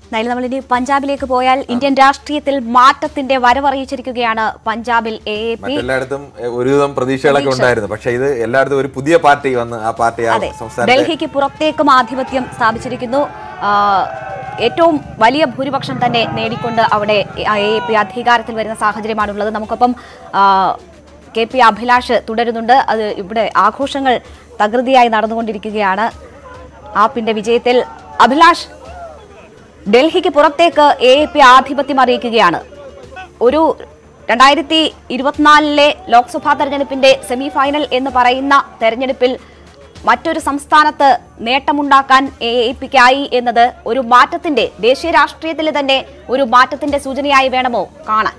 എന്തായാലും നമ്മൾ ഇനി പഞ്ചാബിലേക്ക് പോയാൽ ഇന്ത്യൻ രാഷ്ട്രീയത്തിൽ മാറ്റത്തിന്റെ വരവറിയിച്ചിരിക്കുകയാണ് പഞ്ചാബിൽ എ എ പി മറ്റെല്ലായിടത്തും എ, ഒരുവിധം പ്രതീക്ഷകളൊക്കെ ഉണ്ടായിരുന്നു പക്ഷെ ഇത് എല്ലായിടത്തും ഒരു പുതിയ പാർട്ടി വന്ന് ആ പാർട്ടി ആ അതെ സംസ്ഥാനത്തെ ഡൽഹിക്ക് പുറത്തേക്കും ആധിപത്യം സ്ഥാപിച്ചിരിക്കുന്നു ആ, ഏറ്റവും വലിയ ഭൂരിപക്ഷം തന്നെ നേടിക്കൊണ്ട് അവിടെ എ എ പി അധികാരത്തിൽ വരുന്ന സാഹചര്യമാണുള്ളത് നമുക്കൊപ്പം ആ, കെ പി അഭിലാഷ് തുടരുന്നുണ്ട് അത് ഇവിടെ ആഘോഷങ്ങൾ തകൃതിയായി നടന്നുകൊണ്ടിരിക്കുകയാണ് ആപ്പിന്റെ വിജയത്തിൽ അഭിലാഷ് ഡൽഹിക്ക് പുറത്തേക്ക് എ എ പി ആധിപത്യം അറിയിക്കുകയാണ് ഒരു രണ്ടായിരത്തി ഇരുപത്തിനാലിലെ ലോക്സഭാ തെരഞ്ഞെടുപ്പിന്റെ സെമി ഫൈനൽ എന്ന് പറയുന്ന തെരഞ്ഞെടുപ്പിൽ മറ്റൊരു സംസ്ഥാനത്ത് നേട്ടമുണ്ടാക്കാൻ എ എ പിക്കായി എന്നത് ഒരു മാറ്റത്തിന്റെ ദേശീയ രാഷ്ട്രീയത്തിലെ തന്നെ ഒരു മാറ്റത്തിന്റെ സൂചനയായി വേണമോ കാണാൻ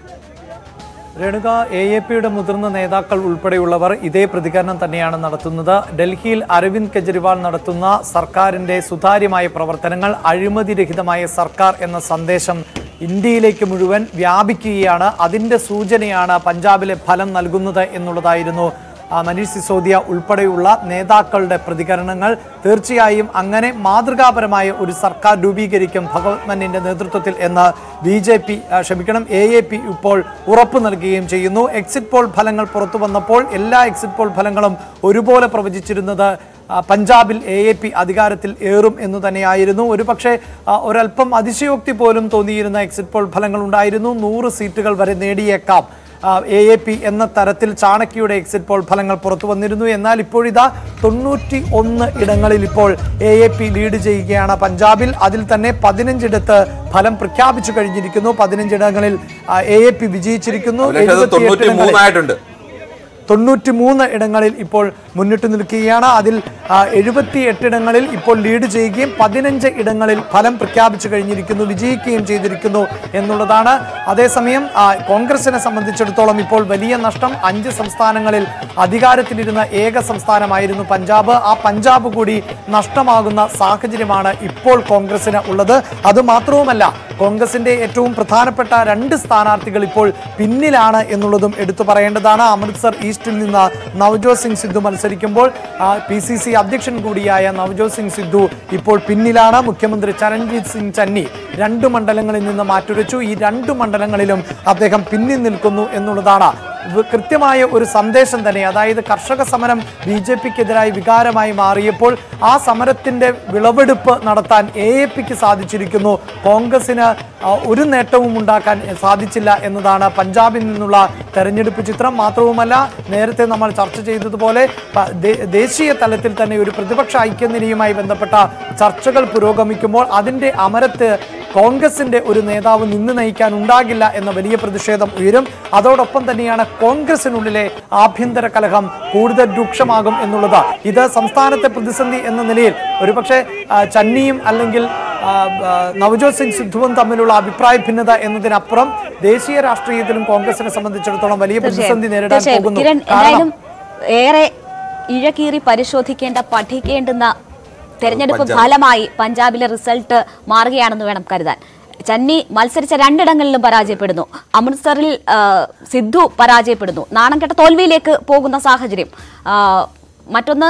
രേണുക എ എ പിയുടെ മുതിർന്ന നേതാക്കൾ ഉൾപ്പെടെയുള്ളവർ ഇതേ പ്രതികരണം തന്നെയാണ് നടത്തുന്നത് ഡൽഹിയിൽ അരവിന്ദ് കെജ്രിവാൾ നടത്തുന്ന സർക്കാരിന്റെ സുതാര്യമായ പ്രവർത്തനങ്ങൾ അഴിമതിരഹിതമായ സർക്കാർ എന്ന സന്ദേശം ഇന്ത്യയിലേക്ക് മുഴുവൻ വ്യാപിക്കുകയാണ് അതിന്റെ സൂചനയാണ് പഞ്ചാബിലെ ഫലം നൽകുന്നത് എന്നുള്ളതായിരുന്നു ആ, മനീഷ് സിസോദിയ ഉൾപ്പെടെയുള്ള നേതാക്കളുടെ പ്രതികരണങ്ങൾ തീർച്ചയായും അങ്ങനെ മാതൃകാപരമായ ഒരു സർക്കാർ രൂപീകരിക്കും ഭഗവത് മന്നിന്റെ നേതൃത്വത്തിൽ എന്ന് ബി ജെ പി ക്ഷമിക്കണം എ എ പി ഇപ്പോൾ ഉറപ്പു നൽകുകയും ചെയ്യുന്നു എക്സിറ്റ് പോൾ ഫലങ്ങൾ പുറത്തു വന്നപ്പോൾ എല്ലാ എക്സിറ്റ് പോൾ ഫലങ്ങളും ഒരുപോലെ പ്രവചിച്ചിരുന്നത് ആ, പഞ്ചാബിൽ എ എ പി അധികാരത്തിൽ ഏറും എന്ന് തന്നെയായിരുന്നു ഒരുപക്ഷെ ആ, ഒരല്പം അതിശയോക്തി പോലും തോന്നിയിരുന്ന എക്സിറ്റ് പോൾ ഫലങ്ങൾ ഉണ്ടായിരുന്നു നൂറ് സീറ്റുകൾ വരെ നേടിയേക്കാം എ എ പി എന്ന തരത്തിൽ ചാണക്യയുടെ എക്സിറ്റ് പോൾ ഫലങ്ങൾ പുറത്തു വന്നിരുന്നു എന്നാൽ ഇപ്പോഴിതാ തൊണ്ണൂറ്റി ഒന്ന് ഇടങ്ങളിൽ ഇപ്പോൾ എ എ പി ലീഡ് ചെയ്യുകയാണ് പഞ്ചാബിൽ അതിൽ തന്നെ പതിനഞ്ചിടത്ത് ഫലം പ്രഖ്യാപിച്ചു കഴിഞ്ഞിരിക്കുന്നു പതിനഞ്ചിടങ്ങളിൽ എ എ പി വിജയിച്ചിരിക്കുന്നു അഭിലാഷ് അത് 78 തൊണ്ണൂറ്റി ഇടങ്ങളിൽ മൂന്നായിട്ടുണ്ട് തൊണ്ണൂറ്റി മൂന്ന് ഇടങ്ങളിൽ ഇപ്പോൾ മുന്നിട്ട് നിൽക്കുകയാണ് അതിൽ എഴുപത്തി എട്ടിടങ്ങളിൽ ഇപ്പോൾ ലീഡ് ചെയ്യുകയും പതിനഞ്ച് ഇടങ്ങളിൽ ഫലം പ്രഖ്യാപിച്ചു കഴിഞ്ഞിരിക്കുന്നു വിജയിക്കുകയും ചെയ്തിരിക്കുന്നു എന്നുള്ളതാണ് അതേസമയം ആ, കോൺഗ്രസിനെ സംബന്ധിച്ചിടത്തോളം ഇപ്പോൾ വലിയ നഷ്ടം അഞ്ച് സംസ്ഥാനങ്ങളിൽ അധികാരത്തിലിരുന്ന ഏക സംസ്ഥാനമായിരുന്നു പഞ്ചാബ് ആ പഞ്ചാബ് കൂടി നഷ്ടമാകുന്ന സാഹചര്യമാണ് ഇപ്പോൾ കോൺഗ്രസിന് ഉള്ളത് അതുമാത്രവുമല്ല കോൺഗ്രസിന്റെ ഏറ്റവും പ്രധാനപ്പെട്ട രണ്ട് സ്ഥാനാർത്ഥികൾ ഇപ്പോൾ പിന്നിലാണ് എന്നുള്ളതും എടുത്തു പറയേണ്ടതാണ് അമൃത്സർ ഈസ്റ്റിൽ നിന്ന് നവജോത് സിംഗ് സിദ്ധു മത്സരിക്കുമ്പോൾ പി സി സി അധ്യക്ഷൻ കൂടിയായ നവജോത് സിംഗ് സിദ്ധു ഇപ്പോൾ പിന്നിലാണ് മുഖ്യമന്ത്രി ചരൺജീത് സിംഗ് ചന്നി രണ്ട് മണ്ഡലങ്ങളിൽ നിന്ന് മാറ്റുരച്ചു ഈ രണ്ട് മണ്ഡലങ്ങളിലും അദ്ദേഹം പിന്നിൽ നിൽക്കുന്നു എന്നുള്ളതാണ് വ- കൃത്യമായ ഒരു സന്ദേശം തന്നെ അതായത് കർഷക സമരം ബി ജെ പിക്കെതിരായി വികാരമായി മാറിയപ്പോൾ ആ സമരത്തിന്റെ വിളവെടുപ്പ് നടത്താൻ എ എ പിക്ക് സാധിച്ചിരിക്കുന്നു കോൺഗ്രസിന് ആ, ഒരു നേട്ടവും ഉണ്ടാക്കാൻ സാധിച്ചില്ല എന്നതാണ് പഞ്ചാബിൽ നിന്നുള്ള തെരഞ്ഞെടുപ്പ് ചിത്രം മാത്രവുമല്ല നേരത്തെ നമ്മൾ ചർച്ച ചെയ്തതുപോലെ പ- ദേ- ദേശീയ തലത്തിൽ തന്നെ ഒരു പ്രതിപക്ഷ ഐക്യനിരയുമായി ബന്ധപ്പെട്ട ചർച്ചകൾ പുരോഗമിക്കുമ്പോൾ അതിന്റെ അമരത്ത് കോൺഗ്രസിന്റെ ഒരു നേതാവ് നിന്ന് നയിക്കാൻ ഉണ്ടാകില്ല എന്ന വലിയ പ്രതിഷേധം ഉയരും അതോടൊപ്പം തന്നെയാണ് കോൺഗ്രസിനുള്ളിലെ ആഭ്യന്തര കലഹം കൂടുതൽ രൂക്ഷമാകും എന്നുള്ളത് ഇത് സംസ്ഥാനത്തെ പ്രതിസന്ധി എന്ന നിലയിൽ ഒരുപക്ഷെ ആ, ചന്നിയും അല്ലെങ്കിൽ ആ, ആ, നവജോത് സിംഗ് സിദ്ധുവും തമ്മിലുള്ള അഭിപ്രായ ഭിന്നത എന്നതിനപ്പുറം ദേശീയ രാഷ്ട്രീയത്തിലും കോൺഗ്രസിനെ സംബന്ധിച്ചിടത്തോളം വലിയ പ്രതിസന്ധി നേരിടാൻ തീർച്ചയായും പോകുന്നു കിരൺ കാരണം എന്തായാലും ഏറെ ഇഴകീറി പരിശോധിക്കേണ്ട പഠിക്കേണ്ടുന്ന തെരഞ്ഞെടുപ്പ് പഞ്ചാബ്. ഫലമായി പഞ്ചാബിലെ റിസൾട്ട് മാറുകയാണെന്ന് വേണം കരുതാൻ ചന്നി മത്സരിച്ച രണ്ടിടങ്ങളിലും പരാജയപ്പെടുന്നു അമൃത്സറിൽ ആ, സിദ്ധു പരാജയപ്പെടുന്നു നാണം കെട്ട തോൽവിയിലേക്ക് പോകുന്ന സാഹചര്യം ആ, മറ്റൊന്ന്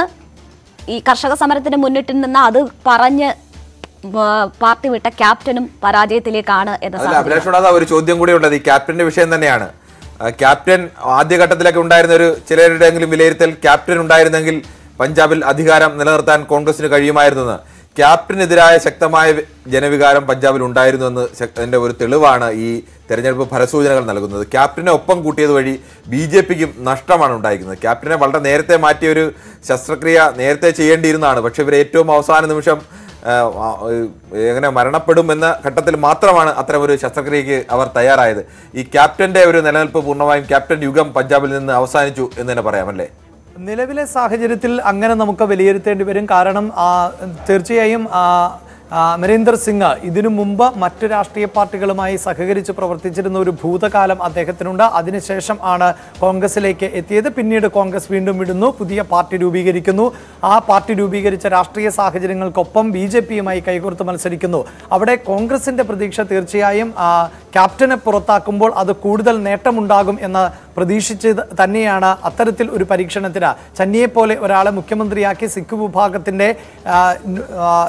ഈ കർഷക സമരത്തിന് മുന്നിട്ട് നിന്ന് അത് പറഞ്ഞ് ആ, പാർട്ടി വിട്ട ക്യാപ്റ്റനും പരാജയത്തിലേക്കാണ് എന്ന അതല്ല സാഹചര്യം അഭിലാഷോട് അതാ ഒരു ചോദ്യം കൂടി ഉള്ളത് ഈ ക്യാപ്റ്റന്റെ വിഷയം തന്നെയാണ് ആ, ക്യാപ്റ്റൻ ആദ്യഘട്ടത്തിലൊക്കെ ഉണ്ടായിരുന്ന ഒരു ചിലരുടെയെങ്കിലും വിലയിരുത്തൽ ക്യാപ്റ്റൻ ഉണ്ടായിരുന്നെങ്കിൽ പഞ്ചാബിൽ അധികാരം നിലനിർത്താൻ കോൺഗ്രസിന് കഴിയുമായിരുന്നെന്ന് ക്യാപ്റ്റനെതിരായ ശക്തമായ വി- ജനവികാരം പഞ്ചാബിൽ ഉണ്ടായിരുന്നു എന്ന് ശ- അതിന്റെ ഒരു തെളിവാണ് ഈ തെരഞ്ഞെടുപ്പ് ഫലസൂചനകൾ നൽകുന്നത് ക്യാപ്റ്റനെ ഒപ്പം കൂട്ടിയത് വഴി ബി ജെ പിക്കും നഷ്ടമാണ് ഉണ്ടായിരിക്കുന്നത് ക്യാപ്റ്റനെ വളരെ നേരത്തെ മാറ്റിയ ഒരു ശസ്ത്രക്രിയ നേരത്തെ ചെയ്യേണ്ടിയിരുന്നതാണ് പക്ഷെ ഇവർ ഏറ്റവും അവസാന നിമിഷം ആ, ആ, എങ്ങനെ മരണപ്പെടും എന്ന ഘട്ടത്തിൽ മാത്രമാണ് അത്തരം ഒരു ശസ്ത്രക്രിയക്ക് അവർ തയ്യാറായത് ഈ ക്യാപ്റ്റന്റെ ഒരു നിലനിൽപ്പ് പൂർണ്ണമായും ക്യാപ്റ്റൻ യുഗം പഞ്ചാബിൽ നിന്ന് അവസാനിച്ചു എന്ന് തന്നെ പറയാമല്ലേ നിലവിലെ സാഹചര്യത്തിൽ അങ്ങനെ നമുക്ക് വിലയിരുത്തേണ്ടി വരും കാരണം ആ, തീർച്ചയായും ആ, ആ, അമരീന്ദർ സിംഗ് ഇതിനു മുമ്പ് മറ്റ് രാഷ്ട്രീയ പാർട്ടികളുമായി സഹകരിച്ച് പ്രവർത്തിച്ചിരുന്ന ഒരു ഭൂതകാലം അദ്ദേഹത്തിനുണ്ട് അതിനുശേഷം ആണ് കോൺഗ്രസിലേക്ക് എത്തിയത് പിന്നീട് കോൺഗ്രസ് വീണ്ടും വിടുന്നു പുതിയ പാർട്ടി രൂപീകരിക്കുന്നു ആ പാർട്ടി രൂപീകരിച്ച രാഷ്ട്രീയ സാഹചര്യങ്ങൾക്കൊപ്പം ബി ജെ പിയുമായി കൈകോർത്ത് മത്സരിക്കുന്നു അവിടെ കോൺഗ്രസിന്റെ പ്രതീക്ഷ തീർച്ചയായും ആ, ക്യാപ്റ്റനെ പുറത്താക്കുമ്പോൾ അത് കൂടുതൽ നേട്ടമുണ്ടാകും എന്ന് പ്രതീക്ഷിച്ച് തന്നെയാണ് അത്തരത്തിൽ ഒരു പരീക്ഷണത്തിന് ചന്നിയെ പോലെ ഒരാളെ മുഖ്യമന്ത്രിയാക്കി സിഖ് വിഭാഗത്തിന്റെ ആ, ന- ആ,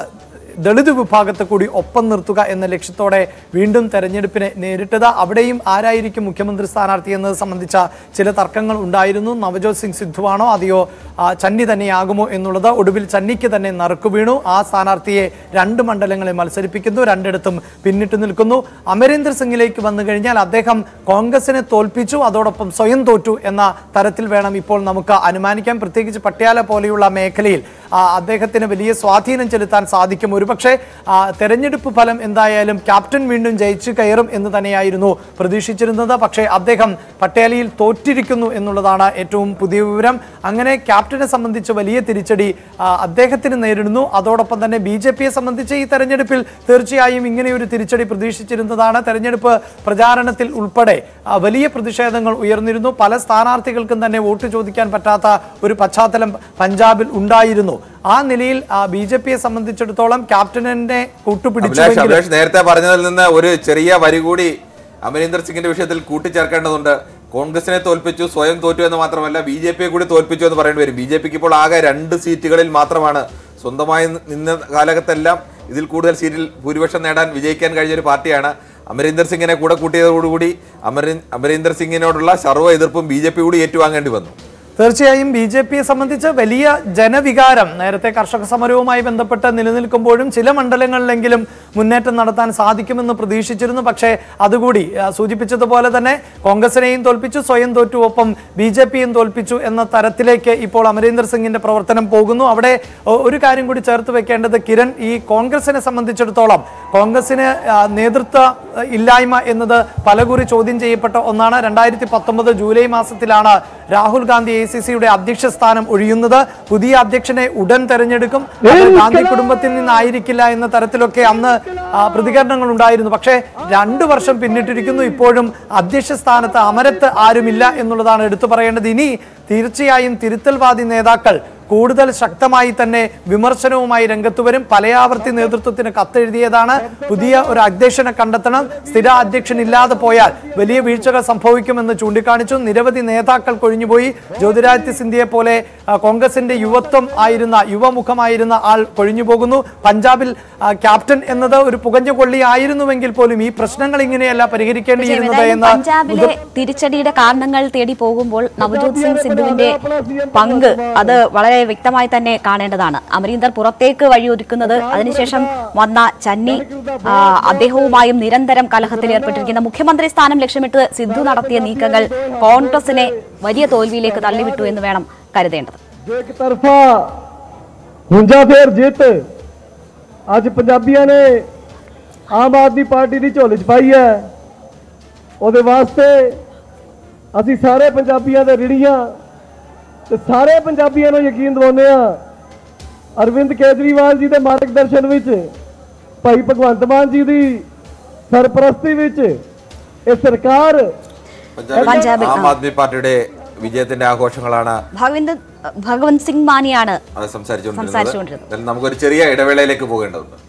ദളിത് വിഭാഗത്തെ കൂടി ഒപ്പം നിർത്തുക എന്ന ലക്ഷ്യത്തോടെ വീണ്ടും തെരഞ്ഞെടുപ്പിനെ നേരിട്ടത് അവിടെയും ആരായിരിക്കും മുഖ്യമന്ത്രി സ്ഥാനാർത്ഥി എന്നത് സംബന്ധിച്ച ചില തർക്കങ്ങൾ ഉണ്ടായിരുന്നു നവജോത് സിംഗ് സിദ്ധുവാണോ അതെയോ ആ, ചന്നി തന്നെയാകുമോ എന്നുള്ളത് ഒടുവിൽ ചന്നിക്ക് തന്നെ നറുക്കു വീണു ആ സ്ഥാനാർത്ഥിയെ രണ്ട് മണ്ഡലങ്ങളിൽ മത്സരിപ്പിക്കുന്നു രണ്ടിടത്തും പിന്നിട്ട് നിൽക്കുന്നു അമരീന്ദർ സിംഗിലേക്ക് വന്നു കഴിഞ്ഞാൽ അദ്ദേഹം കോൺഗ്രസിനെ തോൽപ്പിച്ചു അതോടൊപ്പം സ്വയം തോറ്റു എന്ന തരത്തിൽ വേണം ഇപ്പോൾ നമുക്ക് അനുമാനിക്കാൻ പ്രത്യേകിച്ച് പട്യാല പോലെയുള്ള മേഖലയിൽ ആ, അദ്ദേഹത്തിന് വലിയ സ്വാധീനം ചെലുത്താൻ സാധിക്കും ഒരുപക്ഷെ ആ, തെരഞ്ഞെടുപ്പ് ഫലം എന്തായാലും ക്യാപ്റ്റൻ വീണ്ടും ജയിച്ചു കയറും എന്ന് തന്നെയായിരുന്നു പ്രതീക്ഷിച്ചിരുന്നത് പക്ഷേ അദ്ദേഹം പട്യാലയിൽ തോറ്റിരിക്കുന്നു എന്നുള്ളതാണ് ഏറ്റവും പുതിയ വിവരം അങ്ങനെ ക്യാപ്റ്റനെ സംബന്ധിച്ച് വലിയ തിരിച്ചടി ആ, അദ്ദേഹത്തിന് നേരിടുന്നു അതോടൊപ്പം തന്നെ ബി ജെ പിയെ സംബന്ധിച്ച് ഈ തെരഞ്ഞെടുപ്പിൽ തീർച്ചയായും ഇങ്ങനെയൊരു തിരിച്ചടി പ്രതീക്ഷിച്ചിരുന്നതാണ് തെരഞ്ഞെടുപ്പ് പ്രചാരണത്തിൽ ഉൾപ്പെടെ ആ, വലിയ പ്രതിഷേധങ്ങൾ ഉയർന്നിരുന്നു പല സ്ഥാനാർത്ഥികൾക്കും തന്നെ വോട്ട് ചോദിക്കാൻ പറ്റാത്ത ഒരു പശ്ചാത്തലം പഞ്ചാബിൽ ഉണ്ടായിരുന്നു ആ നിലയിൽ ബി ജെ പിയെ സംബന്ധിച്ചിടത്തോളം ക്യാപ്റ്റനെ അഭിലാഷ് കൂട്ടുപിടിച്ചു അഭിലാഷ് നേരത്തെ പറഞ്ഞതിൽ നിന്ന് ഒരു ചെറിയ വരി കൂടി അമരീന്ദർ സിംഗിന്റെ വിഷയത്തിൽ കൂട്ടിച്ചേർക്കേണ്ടതുണ്ട് കോൺഗ്രസിനെ തോൽപ്പിച്ചു സ്വയം തോറ്റു എന്ന് മാത്രമല്ല ബി ജെ പിയെ കൂടി തോൽപ്പിച്ചു എന്ന് പറയേണ്ടി വരും ബി ജെ പിക്ക് ഇപ്പോൾ ആകെ രണ്ട് സീറ്റുകളിൽ മാത്രമാണ് സ്വന്തമായി നിന്ന കാലഘട്ടത്തെല്ലാം ഇതിൽ കൂടുതൽ സീറ്റിൽ ഭൂരിപക്ഷം നേടാൻ വിജയിക്കാൻ കഴിഞ്ഞ ഒരു പാർട്ടിയാണ് അമരീന്ദർ സിംഗിനെ കൂടെ കൂട്ടിയതോടുകൂടി അമരീ അമരീന്ദർ സിംഗിനോടുള്ള സർവ്വ എതിർപ്പും ബി ജെ പി കൂടി ഏറ്റുവാങ്ങേണ്ടി വന്നു തീർച്ചയായും ബി ജെ പിയെ സംബന്ധിച്ച് വലിയ ജനവികാരം നേരത്തെ കർഷക സമരവുമായി ബന്ധപ്പെട്ട് നിലനിൽക്കുമ്പോഴും ചില മണ്ഡലങ്ങളിലെങ്കിലും മുന്നേറ്റം നടത്താൻ സാധിക്കുമെന്ന് പ്രതീക്ഷിച്ചിരുന്നു പക്ഷേ അതുകൂടി ആ, സൂചിപ്പിച്ചതുപോലെ തന്നെ കോൺഗ്രസിനെയും തോൽപ്പിച്ചു സ്വയം തോറ്റു ഒപ്പം ബി ജെ പിയും തോൽപ്പിച്ചു എന്ന തരത്തിലേക്ക് ഇപ്പോൾ അമരീന്ദർ സിംഗിന്റെ പ്രവർത്തനം പോകുന്നു അവിടെ ഒ- ഒരു കാര്യം കൂടി ചേർത്ത് വെക്കേണ്ടത് കിരൺ ഈ കോൺഗ്രസിനെ സംബന്ധിച്ചിടത്തോളം കോൺഗ്രസിന് ആ, നേതൃത്വ ആ, ഇല്ലായ്മ എന്നത് പലകുറി ചോദ്യം ചെയ്യപ്പെട്ട ഒന്നാണ് രണ്ടായിരത്തി പത്തൊമ്പത് ജൂലൈ മാസത്തിലാണ് രാഹുൽ ഗാന്ധി എ സി സിയുടെ അധ്യക്ഷ സ്ഥാനം ഒഴിയുന്നത് പുതിയ അധ്യക്ഷനെ ഉടൻ തെരഞ്ഞെടുക്കും അത് ഗാന്ധി കുടുംബത്തിൽ നിന്നായിരിക്കില്ല എന്ന തരത്തിലൊക്കെ അന്ന് ആ, പ്രതികരണങ്ങൾ ഉണ്ടായിരുന്നു പക്ഷേ രണ്ടു വർഷം പിന്നിട്ടിരിക്കുന്നു ഇപ്പോഴും അധ്യക്ഷ സ്ഥാനത്ത് അമരത്ത് ആരുമില്ല എന്നുള്ളതാണ് എടുത്തു പറയേണ്ടത് ഇനി തീർച്ചയായും തിരുത്തൽവാദി നേതാക്കൾ കൂടുതൽ ശക്തമായി തന്നെ വിമർശനവുമായി രംഗത്ത് വരും പലയാവർത്തി നേതൃത്വത്തിന് കത്തെഴുതിയതാണ് പുതിയ ഒരു അധ്യക്ഷനെ കണ്ടെത്തണം സ്ഥിര അധ്യക്ഷൻ ഇല്ലാതെ പോയാൽ വലിയ വീഴ്ചകൾ സംഭവിക്കുമെന്ന് ചൂണ്ടിക്കാണിച്ചു നിരവധി നേതാക്കൾ കൊഴിഞ്ഞുപോയി ജ്യോതിരാദിത്യ സിന്ധ്യയെ പോലെ ആ, കോൺഗ്രസിന്റെ യുവത്വം ആയിരുന്ന യുവമുഖമായിരുന്ന ആൾ കൊഴിഞ്ഞു പോകുന്നു പഞ്ചാബിൽ ആ, ക്യാപ്റ്റൻ എന്നത് ഒരു പുകഞ്ഞ കൊള്ളി ആയിരുന്നുവെങ്കിൽ പോലും ഈ പ്രശ്നങ്ങൾ ഇങ്ങനെയല്ല പരിഹരിക്കേണ്ടിയിരുന്നത് ഏതായാലും എന്ന് പഞ്ചാബിലെ തിരിച്ചടിയുടെ കാരണങ്ങൾ തേടി പോകുമ്പോൾ നവജോത് സിംഗ് സിന്ധുവിന്റെ പങ്ക് അത് വളരെ വ്യക്തമായി തന്നെ കാണേണ്ടതാണ് അമരീന്ദർ പുറത്തേക്ക് വഴിയൊരുക്കുന്നത് അതിനുശേഷം വന്ന ചന്നി ആ, അദ്ദേഹവുമായും നിരന്തരം കലഹത്തിൽ ഏർപ്പെട്ടിരിക്കുന്ന മുഖ്യമന്ത്രി സ്ഥാനം ലക്ഷ്യമിട്ട് സിദ്ധു നടത്തിയ നീക്കങ്ങൾ കോൺഗ്രസിനെ വലിയ തോൽവിയിലേക്ക് തള്ളിവിട്ടു എന്ന് വേണം കരുതേണ്ടത് ਜੋ ਇੱਕ ਤਰਫਾ ਹੁੰਜਾ ਫੇਰ ਜਿੱਤ ਅੱਜ ਪੰਜਾਬੀਆਂ ਨੇ ਆਮ ਆਦਮੀ ਪਾਰਟੀ ਦੀ ਝੋਲੀ 'ਚ ਪਾਈ ਹੈ ਉਹਦੇ ਵਾਸਤੇ ਅਸੀਂ ਸਾਰੇ ਪੰਜਾਬੀਆਂ ਦੇ ਰਿੜੀਆਂ ਤੇ ਸਾਰੇ ਪੰਜਾਬੀਆਂ ਨੂੰ ਯਕੀਨ ਦਿਵਾਉਂਦੇ ਆ ਅਰਵਿੰਦ ਕੇਜਰੀਵਾਲ ਜੀ ਦੇ ਮਾਰਗਦਰਸ਼ਨ ਵਿੱਚ ਭਾਈ ਭਗਵੰਤ ਮਾਨ ਜੀ ਦੀ ਸਰਪ੍ਰਸਤੀ ਵਿੱਚ ਇਹ ਸਰਕਾਰ പഞ്ചാബിൽ പഞ്ചാബിൽ, ആം ആ. ആദ്മി പാർട്ടിയുടെ വിജയത്തിന്റെ ആഘോഷങ്ങളാണ് ഭഗവന്ത് ഭഗവന്ത് സിംഗ് മാനിയാണ് അത് സംസാരിച്ചുകൊണ്ടിരുന്നത് സംസാരിച്ചുകൊണ്ടിരുന്നത്. എന്തായാലും നമുക്കൊരു ചെറിയ ഇടവേളയിലേക്ക് പോകേണ്ടതുണ്ട്